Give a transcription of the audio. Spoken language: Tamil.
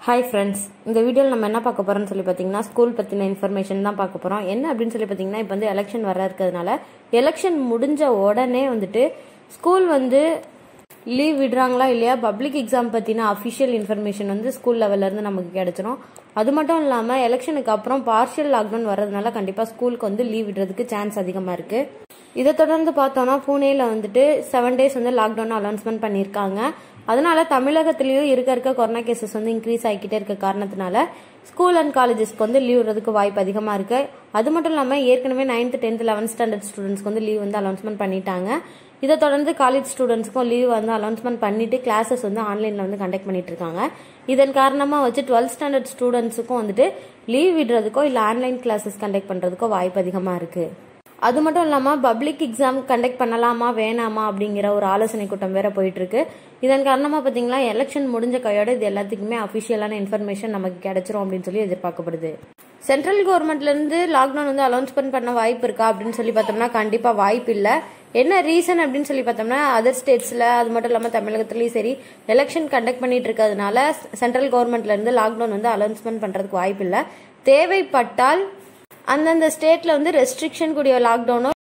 ஹாய் ஃப்ரெண்ட்ஸ் இந்த வீடியோவில் நம்ம என்ன பார்க்க போகிறோம்னு சொல்லி பார்த்தீங்கன்னா ஸ்கூல் பற்றின இன்ஃபர்மேஷன் தான் பார்க்க போகிறோம் என்ன அப்படின்னு சொல்லி பார்த்தீங்கன்னா இப்போ வந்து எலெக்ஷன் வர இருக்கிறதுனால எலெக்ஷன் முடிஞ்ச உடனே வந்துட்டு ஸ்கூல் வந்து லீவ் விடுறாங்களா இல்லையா பப்ளிக் எக்ஸாம் பற்றின அஃபிஷியல் இன்ஃபர்மேஷன் வந்து ஸ்கூல் லெவல்லேருந்து நமக்கு கிடைச்சிரும் அது மட்டும் இல்லாமல் எலெக்ஷனுக்கு அப்புறம் பார்ஷியல் லாக்டவுன் வர்றதுனால கண்டிப்பாக ஸ்கூலுக்கு வந்து லீவ் விடுறதுக்கு சான்ஸ் அதிகமாக இருக்குது இதை தொடர்ந்து பார்த்தோம்னா பூனேல வந்துட்டு செவன் டேஸ் வந்து லாக்டவுன் அனௌன்ஸ்மெண்ட் பண்ணியிருக்காங்க அதனால தமிழகத்திலயும் இருக்க இருக்க கொரோனா கேசஸ் வந்து இன்க்ரீஸ் ஆகிக்கிட்டே இருக்க காரணத்தினால ஸ்கூல் அண்ட் காலேஜஸ்க்கு வந்து லீவ் விடுறதுக்கு வாய்ப்பு அதிகமாக இருக்கு அது மட்டும் இல்லாமல் ஏற்கனவே நைன்த் டென்த் லெவன்த் ஸ்டாண்டர்ட் ஸ்டூடெண்ட்ஸ்க்கு வந்து லீவ் வந்து அனௌன்ஸ்மெண்ட் பண்ணிட்டாங்க இதை தொடர்ந்து காலேஜ் ஸ்டூடெண்ட்ஸ்க்கும் லீவ் வந்து அனௌன்ஸ்மெண்ட் பண்ணிட்டு கிளாஸஸ் வந்து ஆன்லைனில் வந்து கண்டக்ட் பண்ணிட்டு இருக்காங்க இதன் காரணமாக வச்சு டுவெல்த் ஸ்டாண்டர்ட் ஸ்டூடெண்ட்ஸுக்கும் வந்துட்டு லீவ் விடுறதுக்கோ இல்லை ஆன்லைன் கிளாஸஸ் கண்டக்ட் பண்ணுறதுக்கோ வாய்ப்பு அதிகமாக இருக்குது அது மட்டும் இல்லாமல் பப்ளிக் எக்ஸாம் கண்டக்ட் பண்ணலாமா வேணாமா அப்படிங்கிற ஒரு ஆலோசனை கூட்டம் வேற போயிட்டு இருக்கு இதன் காரணமாக பார்த்தீங்கன்னா எலெக்ஷன் முடிஞ்ச கையோட இது எல்லாத்துக்குமே அஃபிஷியலான இன்ஃபர்மேஷன் நமக்கு கிடைச்சிரும் அப்படின்னு சொல்லி எதிர்பார்க்கப்படுது சென்ட்ரல் கவர்மெண்ட்ல இருந்து லாக்டவுன் வந்து அனௌன்ஸ்மெண்ட் பண்ண வாய்ப்பு இருக்கா அப்படின்னு சொல்லி பார்த்தோம்னா கண்டிப்பா வாய்ப்பு இல்லை என்ன ரீசன் அப்படின்னு சொல்லி பார்த்தோம்னா அதர் ஸ்டேட்ஸ்ல அது மட்டும் இல்லாமல் தமிழகத்துலயும் சரி எலெக்ஷன் கண்டக்ட் பண்ணிட்டு இருக்கிறதுனால சென்ட்ரல் கவர்மெண்ட்ல இருந்து லாக்டவுன் வந்து அனௌன்ஸ்மெண்ட் பண்றதுக்கு வாய்ப்பு இல்லை தேவைப்பட்டால் அந்தந்த ஸ்டேட்ல வந்து ரெஸ்ட்ரிக்ஷன் கூடிய லாக்டவுனோ